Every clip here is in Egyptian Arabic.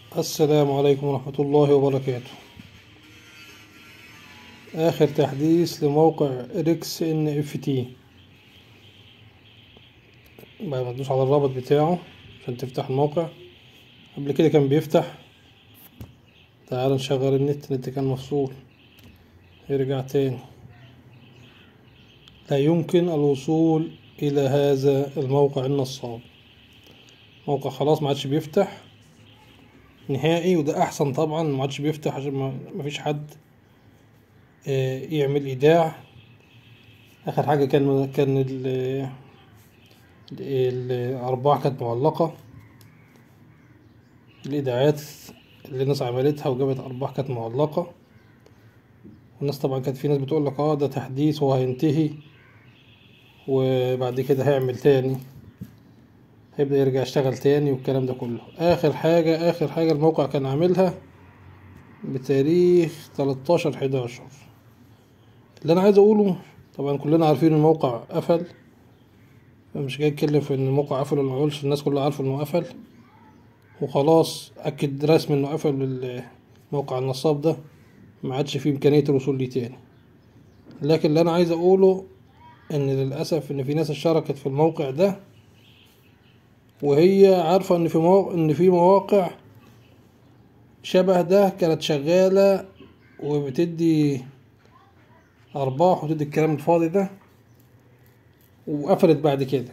السلام عليكم ورحمة الله وبركاته آخر تحديث لموقع ريكس ان اف تي بعد ما تدوس على الرابط بتاعه عشان تفتح الموقع قبل كده كان بيفتح تعال نشغل النت النت كان مفصول يرجع تاني لا يمكن الوصول إلى هذا الموقع النصاب موقع خلاص ما عادش بيفتح نهائي وده احسن طبعا ما عادش بيفتح عشان ما مفيش حد آه، يعمل ايداع اخر حاجه كان كان ال الارباح كانت معلقه الايداعات اللي الناس عملتها وجابت ارباح كانت معلقه والناس طبعا كانت في ناس بتقول لك اه ده تحديث وهينتهي وبعد كده هيعمل تاني هيبدأ يرجع يشتغل تاني والكلام ده كله آخر حاجة آخر حاجة الموقع كان عاملها بتاريخ 13 11 اللي أنا عايز أقوله طبعا كلنا عارفين الموقع قفل مش جاي أتكلم في إن الموقع قفل ولا مقفلش الناس كلها عارفة إنه قفل وخلاص أكد رسمي إنه قفل الموقع النصاب ده ما عادش فيه إمكانية الوصول ليه تاني لكن اللي أنا عايز أقوله إن للأسف إن في ناس اشتركت في الموقع ده وهي عارفة إن في مواقع إن في مواقع شبه ده كانت شغالة وبتدي أرباح وتدي الكلام الفاضي ده وقفلت بعد كده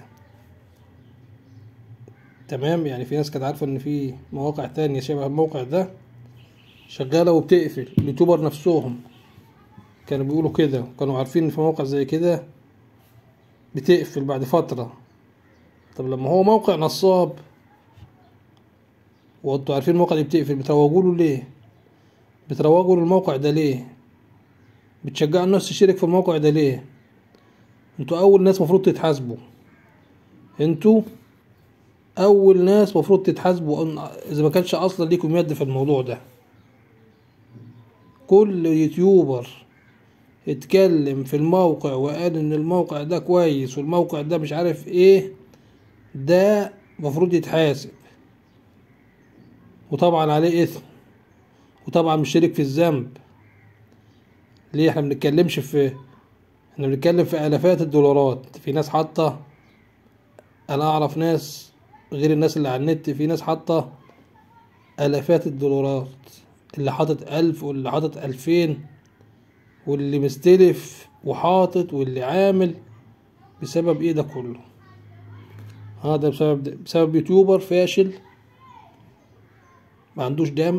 تمام يعني في ناس كانت عارفة إن في مواقع تانية شبه الموقع ده شغالة وبتقفل اليوتيوبر نفسهم كانوا بيقولوا كده كانوا عارفين إن في موقع زي كده بتقفل بعد فترة طب لما هو موقع نصاب وانتوا عارفين الموقع دي بتقفل بتروجوا له ليه بتروجوا للموقع ده ليه بتشجعوا الناس تشترك في الموقع ده ليه انتوا اول ناس مفروض تتحاسبوا انتوا اول ناس مفروض تتحاسبوا اذا ما كانش اصلا ليكم يد في الموضوع ده كل يوتيوبر اتكلم في الموقع وقال ان الموقع ده كويس والموقع ده مش عارف ايه ده مفروض يتحاسب وطبعا عليه اثم وطبعا مشترك في الذنب ليه احنا بنتكلمش في احنا بنتكلم في الافات الدولارات في ناس حاطه انا اعرف ناس غير الناس اللي على النت في ناس حاطه الافات الدولارات اللي حاطط الف واللي حاطط الفين واللي مستلف وحاطط واللي عامل بسبب ايه ده كله هذا بسبب بسبب يوتيوبر فاشل ما عندوش دم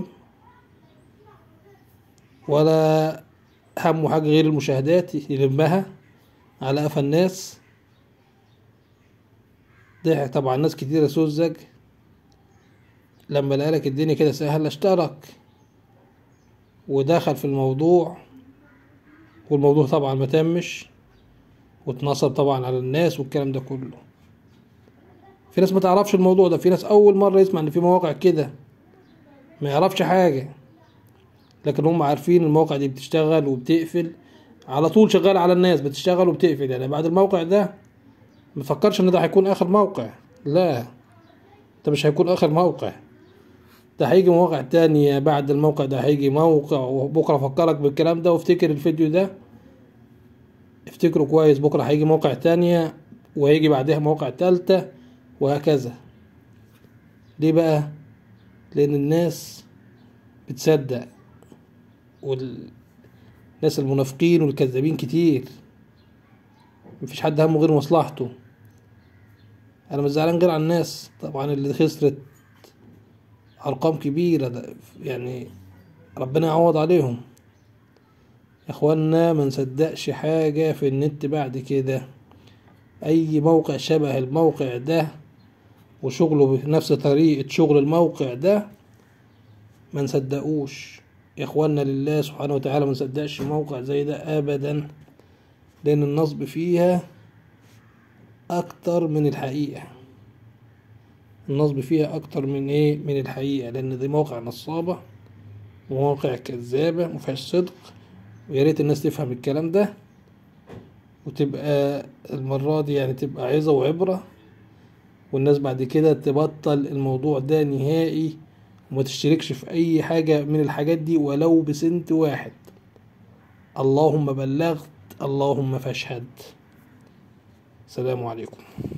ولا همه حاجة غير المشاهدات يلمها على قفا الناس ضحك طبعا ناس كتيرة سذج لما لقالك الدنيا كده سهلة اشترك ودخل في الموضوع والموضوع طبعا ما تمش واتنصب طبعا على الناس والكلام ده كله في ناس ما تعرفش الموضوع ده في ناس اول مره يسمع ان في مواقع كده ما يعرفش حاجه لكن هم عارفين المواقع دي بتشتغل وبتقفل على طول شغال على الناس بتشتغل وبتقفل يعني بعد الموقع ده مفكرش ان ده هيكون اخر موقع لا ده مش هيكون اخر موقع ده هيجي مواقع تانية بعد الموقع ده هيجي موقع وبكرة افكرك بالكلام ده وافتكر الفيديو ده افتكره كويس بكرة هيجي موقع تانية وهيجي بعدها مواقع تالتة وهكذا ليه بقى لان الناس بتصدق والناس المنافقين والكذابين كتير مفيش حد همه غير مصلحته انا مش زعلان غير على الناس طبعا اللي خسرت ارقام كبيرة ده يعني ربنا يعوض عليهم يا اخوانا ما نصدقش حاجة في النت بعد كده اي موقع شبه الموقع ده وشغله بنفس طريقة شغل الموقع ده ما نصدقوش يا اخوانا لله سبحانه وتعالى ما نصدقش موقع زي ده ابدا لان النصب فيها اكتر من الحقيقة النصب فيها اكتر من ايه من الحقيقة لان دي موقع نصابة ومواقع كذابة مفيهاش صدق ويا ريت الناس تفهم الكلام ده وتبقى المرة دي يعني تبقى عظة وعبرة والناس بعد كده تبطل الموضوع ده نهائي وما تشتركش في اي حاجة من الحاجات دي ولو بسنت واحد اللهم بلغت اللهم فاشهد السلام عليكم